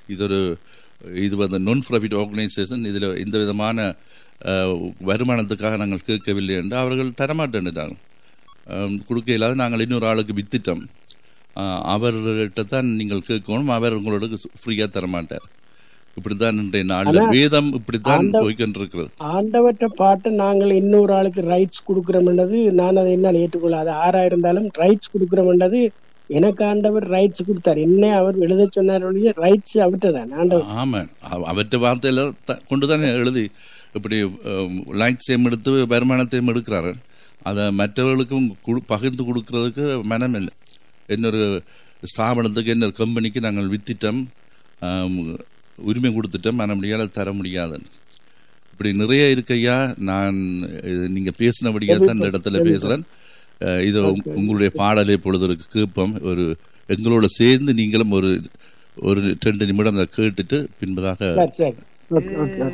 இது ஒரு இது வந்து நான் ப்ராஃபிட் ஆர்கனைசேஷன் இதில் எந்த விதமான அஹ், வருமானத்துக்காக நாங்கள் கேட்கவில்லை என்று அவர்கள் தரமாட்டேன்ட்டாங்க கொடுக்க இல்லாத நாங்கள் இன்னொரு ஆளுக்கு வித்திட்டோம் அஹ், அவர்கிட்ட தான் நீங்கள் கேட்கணும் அவர் உங்களுக்கு ஃப்ரீயாக தரமாட்டார் இப்படித்தான் இன்றைய நாளில் ஆனா, வேதம் இப்படித்தான் ஆண்ட- போய்கொண்டிருக்கிறது ஆண்டவற்ற பாட்டு நாங்கள் இன்னொரு ஆளுக்கு ரைட்ஸ் கொடுக்கிறோம்ன்றது நான் அதை என்னால் ஏற்றுக்கொள்ள அது ஆறா இருந்தாலும் ரைட்ஸ் கொடுக்கிறோம்ன்றது எனக்கு ஆண்டவர் ரைட்ஸ் கொடுத்தார் என்ன அவர் எழுத சொன்னார் ஒழிய ரைட்ஸ் அவர்கிட்ட தான் ஆண்டவர் ஆமாம் அவ- அவற்றை வார்த்தையில த- கொண்டு தானே எழுதி இப்படி லைக்ஸையும் எடுத்து வருமானத்தையும் எடுக்கிறாரு அதை மற்றவர்களுக்கும் குடு- பகிர்ந்து கொடுக்கறதுக்கு மனம் இல்லை இன்னொரு ஸ்தாபனத்துக்கு இன்னொரு கம்பெனிக்கு நாங்கள் வித்திட்டோம் ஆம், உரிமை கொடுத்துட்டோம் மன முடியாத தர முடியாதுன்னு இப்படி நிறைய இருக்கையா நான் இது நீங்க பேசினபடியா தான் இந்த இடத்துல பேசுறேன் அஹ், இது உங்க- உங்களுடைய பாடலை பொழுது ஒரு கேட்போம் ஒரு எங்களோட சேர்ந்து நீங்களும் ஒரு ஒரு ரெண்டு நிமிடம் அதை கேட்டுட்டு பின்பதாக சரி சரி ஓகே ஓகே ஓகே